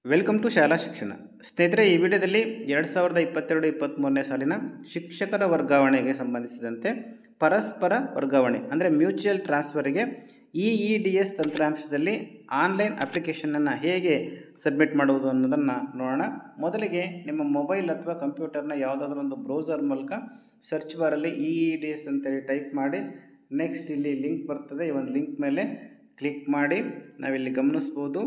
welcome to ಶಾಲಾ ಶಿಕ್ಷಣ ಸ್ನೇಹಿತರೆ ಈ ವಿಡಿಯೋದಲ್ಲಿ ಎರಡು ಸಾವಿರದ ಇಪ್ಪತ್ತೆರಡು ಇಪ್ಪತ್ತ್ಮೂರನೇ ಸಾಲಿನ ಶಿಕ್ಷಕರ ವರ್ಗಾವಣೆಗೆ ಸಂಬಂಧಿಸಿದಂತೆ ಪರಸ್ಪರ ವರ್ಗಾವಣೆ ಅಂದರೆ mutual ಟ್ರಾನ್ಸ್ಫರಿಗೆ E E D S ತಂತ್ರಾಂಶದಲ್ಲಿ online ಅಪ್ಲಿಕೇಶನನ್ನು ಹೇಗೆ ಸಬ್ಮಿಟ್ ಮಾಡುವುದು ಅನ್ನೋದನ್ನು ನೋಡೋಣ ಮೊದಲಿಗೆ ನಿಮ್ಮ ಮೊಬೈಲ್ ಅಥವಾ ಕಂಪ್ಯೂಟರ್ನ ಯಾವುದಾದ್ರೂ ಒಂದು ಬ್ರೌಸರ್ ಮೂಲಕ ಸರ್ಚ್ ಬಾರಲ್ಲಿ ಇ ಇ ಡಿ ಎಸ್ ಅಂತೇಳಿ ಟೈಪ್ ಮಾಡಿ ನೆಕ್ಸ್ಟ್ ಇಲ್ಲಿ ಲಿಂಕ್ ಬರ್ತದೆ ಈ ಒಂದು ಲಿಂಕ್ ಮೇಲೆ ಕ್ಲಿಕ್ ಮಾಡಿ ನಾವಿಲ್ಲಿ ಗಮನಿಸ್ಬೋದು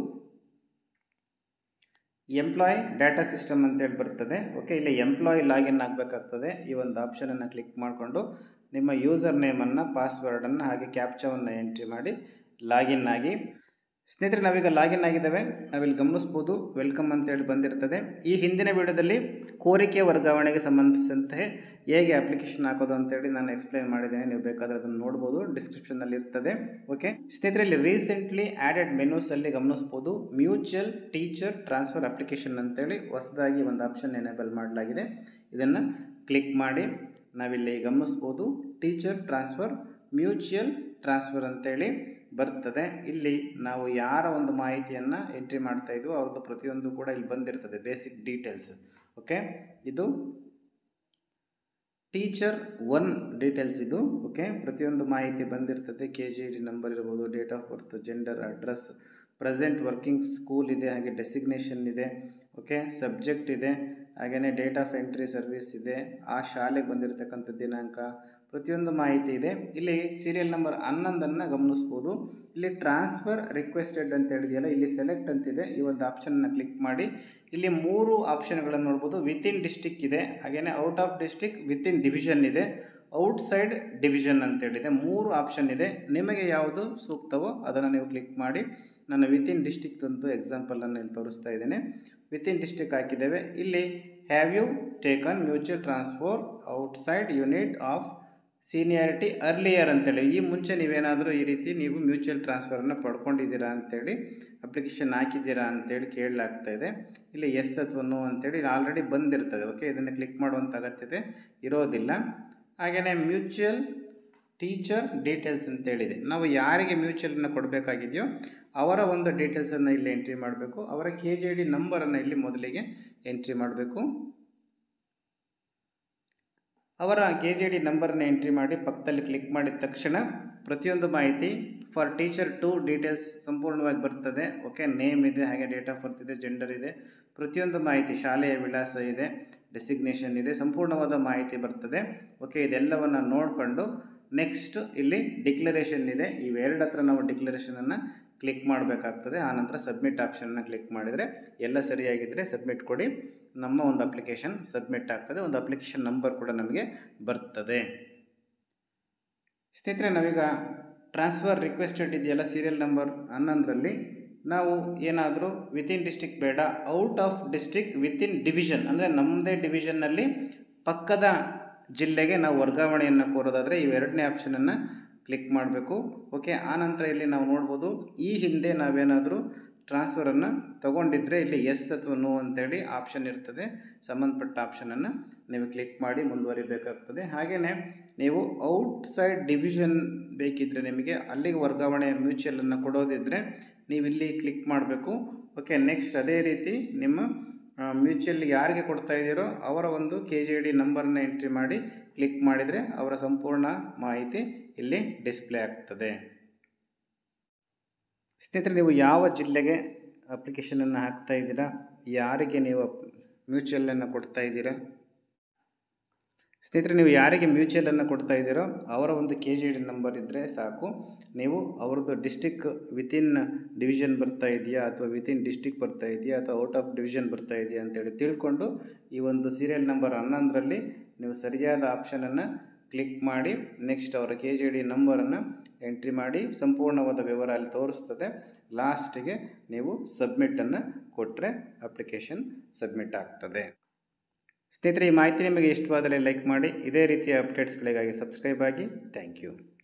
ಎಂಪ್ಲಾಯ್ ಡಾಟಾ ಸಿಸ್ಟಮ್ ಅಂತೇಳಿ ಬರ್ತದೆ ಓಕೆ ಇಲ್ಲಿ ಎಂಪ್ಲಾಯ್ ಲಾಗಿನ್ ಆಗಬೇಕಾಗ್ತದೆ ಈ ಒಂದು ಆಪ್ಷನನ್ನು ಕ್ಲಿಕ್ ಮಾಡಿಕೊಂಡು ನಿಮ್ಮ ಯೂಸರ್ ನೇಮನ್ನು ಪಾಸ್ವರ್ಡನ್ನು ಹಾಗೆ ಕ್ಯಾಪ್ಚಾವನ್ನು ಎಂಟ್ರಿ ಮಾಡಿ ಲಾಗಿನ್ ಆಗಿ ಸ್ನೇಹಿತರೆ ನಾವೀಗ ಲಾಗಿನ್ ಆಗಿದ್ದೇವೆ ನಾವಿಲ್ಲಿ ಗಮನಿಸ್ಬೋದು ವೆಲ್ಕಮ್ ಅಂತೇಳಿ ಬಂದಿರ್ತದೆ ಈ ಹಿಂದಿನ ವಿಡಿಯೋದಲ್ಲಿ ಕೋರಿಕೆ ವರ್ಗಾವಣೆಗೆ ಸಂಬಂಧಿಸಿದಂತೆ ಹೇಗೆ ಅಪ್ಲಿಕೇಶನ್ ಹಾಕೋದು ಅಂತೇಳಿ ನಾನು ಎಕ್ಸ್ಪ್ಲೈನ್ ಮಾಡಿದ್ದೇನೆ ನೀವು ಬೇಕಾದರೆ ಅದನ್ನು ನೋಡ್ಬೋದು ಡಿಸ್ಕ್ರಿಪ್ಷನಲ್ಲಿ ಇರ್ತದೆ ಓಕೆ ಸ್ನೇಹಿತರೆ ಇಲ್ಲಿ ರೀಸೆಂಟ್ಲಿ ಆ್ಯಡೆಡ್ ಮೆನ್ಯೂಸಲ್ಲಿ ಗಮನಿಸ್ಬೋದು ಮ್ಯೂಚುವಲ್ ಟೀಚರ್ ಟ್ರಾನ್ಸ್ಫರ್ ಅಪ್ಲಿಕೇಶನ್ ಅಂತೇಳಿ ಹೊಸದಾಗಿ ಒಂದು ಆಪ್ಷನ್ ಎನೇಬಲ್ ಮಾಡಲಾಗಿದೆ ಇದನ್ನು ಕ್ಲಿಕ್ ಮಾಡಿ ನಾವಿಲ್ಲಿ ಗಮನಿಸ್ಬೋದು ಟೀಚರ್ ಟ್ರಾನ್ಸ್ಫರ್ ಮ್ಯೂಚುವಲ್ ಟ್ರಾನ್ಸ್ಫರ್ ಅಂತೇಳಿ ಬರ್ತದೆ ಇಲ್ಲಿ ನಾವು ಯಾರ ಒಂದು ಮಾಹಿತಿಯನ್ನು ಎಂಟ್ರಿ ಮಾಡ್ತಾ ಇದ್ವೋ ಅವ್ರದ್ದು ಪ್ರತಿಯೊಂದು ಕೂಡ ಇಲ್ಲಿ ಬಂದಿರ್ತದೆ ಬೇಸಿಕ್ ಡೀಟೇಲ್ಸ್ ಓಕೆ ಇದು ಟೀಚರ್ ಒನ್ ಡೀಟೇಲ್ಸ್ ಇದು ಓಕೆ ಪ್ರತಿಯೊಂದು ಮಾಹಿತಿ ಬಂದಿರ್ತದೆ ಕೆ ಜಿ ಡಿ ನಂಬರ್ ಇರ್ಬೋದು date of birth gender address present working school ಇದೆ ಹಾಗೆ ಡೆಸಿಗ್ನೇಷನ್ ಇದೆ ಓಕೆ ಸಬ್ಜೆಕ್ಟ್ ಇದೆ ಹಾಗೆಯೇ ಡೇಟ್ ಆಫ್ ಎಂಟ್ರಿ ಸರ್ವಿಸ್ ಇದೆ ಆ ಶಾಲೆಗೆ ಬಂದಿರತಕ್ಕಂಥ ದಿನಾಂಕ ಪ್ರತಿಯೊಂದು ಮಾಹಿತಿ ಇದೆ ಇಲ್ಲಿ ಸೀರಿಯಲ್ ನಂಬರ್ ಹನ್ನೊಂದನ್ನು ಗಮನಿಸ್ಬೋದು ಇಲ್ಲಿ ಟ್ರಾನ್ಸ್ಫರ್ ರಿಕ್ವೆಸ್ಟೆಡ್ ಅಂತ ಹೇಳಿದೆಯಲ್ಲ ಇಲ್ಲಿ ಸೆಲೆಕ್ಟ್ ಅಂತಿದೆ ಈ ಒಂದು ಆಪ್ಷನನ್ನು ಕ್ಲಿಕ್ ಮಾಡಿ ಇಲ್ಲಿ ಮೂರು ಆಪ್ಷನ್ಗಳನ್ನು ನೋಡ್ಬೋದು ವಿತಿನ್ ಡಿಸ್ಟಿಕ್ ಇದೆ ಹಾಗೆಯೇ out of district within division ಇದೆ ಔಟ್ಸೈಡ್ ಡಿವಿಷನ್ ಅಂತೇಳಿದೆ ಮೂರು ಆಪ್ಷನ್ ಇದೆ ನಿಮಗೆ ಯಾವುದು ಸೂಕ್ತವೋ ಅದನ್ನು ನೀವು ಕ್ಲಿಕ್ ಮಾಡಿ ನಾನು ವಿತಿನ್ ಡಿಸ್ಟಿಕ್ ಒಂದು ಎಕ್ಸಾಂಪಲನ್ನು ಇಲ್ಲಿ ತೋರಿಸ್ತಾ ಇದ್ದೇನೆ ವಿತಿನ್ ಡಿಸ್ಟಿಕ್ ಹಾಕಿದ್ದೇವೆ ಇಲ್ಲಿ have you taken mutual transfer outside unit of seniority earlier ಅಂತೇಳಿ ಈ ಮುಂಚೆ ನೀವೇನಾದರೂ ಈ ರೀತಿ ನೀವು ಮ್ಯೂಚುವಲ್ ಟ್ರಾನ್ಸ್ಫರನ್ನು ಪಡ್ಕೊಂಡಿದ್ದೀರಾ ಅಂತೇಳಿ ಅಪ್ಲಿಕೇಶನ್ ಹಾಕಿದ್ದೀರಾ ಅಂತೇಳಿ ಕೇಳಲಾಗ್ತಾ ಇದೆ ಇಲ್ಲಿ ಎಸ್ ಅಥವಾ ನೋ ಅಂತೇಳಿ ಆಲ್ರೆಡಿ ಬಂದಿರ್ತದೆ ಓಕೆ ಇದನ್ನು ಕ್ಲಿಕ್ ಮಾಡುವಂಥ ಅಗತ್ಯತೆ ಇರೋದಿಲ್ಲ ಹಾಗೆಯೇ ಮ್ಯೂಚುವಲ್ ಟೀಚರ್ ಡೀಟೇಲ್ಸ್ ಅಂತೇಳಿದೆ ನಾವು ಯಾರಿಗೆ ಮ್ಯೂಚುವಲನ್ನು ಕೊಡಬೇಕಾಗಿದೆಯೋ ಅವರ ಒಂದು ಡೀಟೇಲ್ಸನ್ನು ಇಲ್ಲಿ ಎಂಟ್ರಿ ಮಾಡಬೇಕು ಅವರ ಕೆ ಜೆ ಡಿ ನಂಬರನ್ನು ಇಲ್ಲಿ ಮೊದಲಿಗೆ ಎಂಟ್ರಿ ಮಾಡಬೇಕು ಅವರ ಕೆ ಜೆ ಡಿ ನಂಬರನ್ನು ಎಂಟ್ರಿ ಮಾಡಿ ಪಕ್ಕದಲ್ಲಿ ಕ್ಲಿಕ್ ಮಾಡಿದ ತಕ್ಷಣ ಪ್ರತಿಯೊಂದು ಮಾಹಿತಿ ಫಾರ್ ಟೀಚರ್ ಟು ಡೀಟೇಲ್ಸ್ ಸಂಪೂರ್ಣವಾಗಿ ಬರ್ತದೆ ಓಕೆ ನೇಮ್ ಇದೆ ಹಾಗೆ ಡೇಟ್ ಆಫ್ ಬರ್ತ್ ಇದೆ ಜೆಂಡರ್ ಇದೆ ಪ್ರತಿಯೊಂದು ಮಾಹಿತಿ ಶಾಲೆಯ ವಿಳಾಸ ಇದೆ ಡೆಸಿಗ್ನೇಷನ್ ಇದೆ ಸಂಪೂರ್ಣವಾದ ಮಾಹಿತಿ ಬರ್ತದೆ ಓಕೆ ಇದೆಲ್ಲವನ್ನು ನೋಡಿಕೊಂಡು ನೆಕ್ಸ್ಟ್ ಇಲ್ಲಿ ಡಿಕ್ಲರೇಷನ್ ಇದೆ ಇವೆರಡು ಹತ್ರ ನಾವು ಡಿಕ್ಲರೇಷನನ್ನು ಕ್ಲಿಕ್ ಮಾಡಬೇಕಾಗ್ತದೆ ಆನಂತರ ಸಬ್ಮಿಟ್ ಆಪ್ಷನ್ನ ಕ್ಲಿಕ್ ಮಾಡಿದರೆ ಎಲ್ಲ ಸರಿಯಾಗಿದ್ದರೆ ಸಬ್ಮಿಟ್ ಕೊಡಿ ನಮ್ಮ ಒಂದು ಅಪ್ಲಿಕೇಶನ್ ಸಬ್ಮಿಟ್ ಆಗ್ತದೆ ಒಂದು ಅಪ್ಲಿಕೇಶನ್ ನಂಬರ್ ಕೂಡ ನಮಗೆ ಬರ್ತದೆ ಸ್ನೇಹಿತರೆ ನಾವೀಗ ಟ್ರಾನ್ಸ್ಫರ್ ರಿಕ್ವೆಸ್ಟೆಡ್ ಇದೆಯಲ್ಲ ಸೀರಿಯಲ್ ನಂಬರ್ ಹನ್ನೊಂದರಲ್ಲಿ ನಾವು ಏನಾದರೂ ವಿತಿನ್ ಡಿಸ್ಟಿಕ್ ಬೇಡ out of district within division ಅಂದರೆ ನಮ್ಮದೇ ಡಿವಿಷನ್ನಲ್ಲಿ ಪಕ್ಕದ ಜಿಲ್ಲೆಗೆ ನಾವು ವರ್ಗಾವಣೆಯನ್ನು ಕೋರೋದಾದರೆ ಇವೆರಡನೇ ಆಪ್ಷನನ್ನು ಕ್ಲಿಕ್ ಮಾಡಬೇಕು ಓಕೆ ಆನಂತರ ಇಲ್ಲಿ ನಾವು ನೋಡ್ಬೋದು ಈ ಹಿಂದೆ ನಾವೇನಾದರೂ ಟ್ರಾನ್ಸ್ಫರನ್ನು ತೊಗೊಂಡಿದ್ದರೆ ಇಲ್ಲಿ ಎಸ್ ಅಥವಾ ನೋ ಅಂತೇಳಿ ಆಪ್ಷನ್ ಇರ್ತದೆ ಸಂಬಂಧಪಟ್ಟ ಆಪ್ಷನನ್ನು ನೀವು ಕ್ಲಿಕ್ ಮಾಡಿ ಮುಂದುವರಿಬೇಕಾಗ್ತದೆ ಹಾಗೆಯೇ ನೀವು ಔಟ್ಸೈಡ್ ಡಿವಿಷನ್ ಬೇಕಿದ್ದರೆ ನಿಮಗೆ ಅಲ್ಲಿಗೆ ವರ್ಗಾವಣೆ ಮ್ಯೂಚುವಲನ್ನು ಕೊಡೋದಿದ್ದರೆ ನೀವು ಇಲ್ಲಿ ಕ್ಲಿಕ್ ಮಾಡಬೇಕು ಓಕೆ ನೆಕ್ಸ್ಟ್ ಅದೇ ರೀತಿ ನಿಮ್ಮ ಮ್ಯೂಚುವಲ್ ಯಾರಿಗೆ ಕೊಡ್ತಾ ಇದ್ದೀರೋ ಅವರ ಒಂದು ಕೆ ಜಿ ಡಿ ನಂಬರನ್ನ ಎಂಟ್ರಿ ಮಾಡಿ ಕ್ಲಿಕ್ ಮಾಡಿದರೆ ಅವರ ಸಂಪೂರ್ಣ ಮಾಹಿತಿ ಇಲ್ಲಿ ಡಿಸ್ಪ್ಲೇ ಆಗ್ತದೆ ಸ್ನೇಹಿತರೆ ನೀವು ಯಾವ ಜಿಲ್ಲೆಗೆ ಅಪ್ಲಿಕೇಶನನ್ನು ಹಾಕ್ತಾ ಇದ್ದೀರಾ ಯಾರಿಗೆ ನೀವು ಮ್ಯೂಚುವಲನ್ನು ಕೊಡ್ತಾ ಇದ್ದೀರಾ ಸ್ನೇಹಿತರೆ ನೀವು ಯಾರಿಗೆ ಮ್ಯೂಚುವಲನ್ನು ಕೊಡ್ತಾ ಇದ್ದೀರೋ ಅವರ ಒಂದು ಕೆ ಜಿ ಡಿ ನಂಬರ್ ಇದ್ದರೆ ಸಾಕು ನೀವು ಅವ್ರದ್ದು ಡಿಸ್ಟಿಕ್ ವಿತಿನ್ ಡಿವಿಷನ್ ಬರ್ತಾ ಇದೆಯಾ ಅಥವಾ ವಿತಿನ್ ಡಿಸ್ಟಿಕ್ ಬರ್ತಾ ಇದೆಯಾ ಅಥವಾ ಔಟ್ ಆಫ್ ಡಿವಿಷನ್ ಬರ್ತಾ ಇದೆಯಾ ಅಂತೇಳಿ ತಿಳ್ಕೊಂಡು ಈ ಒಂದು ಸೀರಿಯಲ್ ನಂಬರ್ ಹನ್ನೊಂದರಲ್ಲಿ ನೀವು ಸರಿಯಾದ ಆಪ್ಷನನ್ನು ಕ್ಲಿಕ್ ಮಾಡಿ ನೆಕ್ಸ್ಟ್ ಅವರ ಕೆ ಜಿ ಡಿ ನಂಬರನ್ನು ಎಂಟ್ರಿ ಮಾಡಿ ಸಂಪೂರ್ಣವಾದ ವಿವರ ಅಲ್ಲಿ ತೋರಿಸ್ತದೆ ಲಾಸ್ಟಿಗೆ ನೀವು ಸಬ್ಮಿಟನ್ನು ಕೊಟ್ಟರೆ ಅಪ್ಲಿಕೇಶನ್ ಸಬ್ಮಿಟ್ ಆಗ್ತದೆ ಸ್ನೇಹಿತರೆ ಈ ಮಾಹಿತಿ ನಿಮಗೆ ಇಷ್ಟವಾದರೆ ಲೈಕ್ ಮಾಡಿ ಇದೇ ರೀತಿಯ ಅಪ್ಡೇಟ್ಸ್ಗಳಿಗಾಗಿ ಸಬ್ಸ್ಕ್ರೈಬ್ ಆಗಿ ಥ್ಯಾಂಕ್ ಯು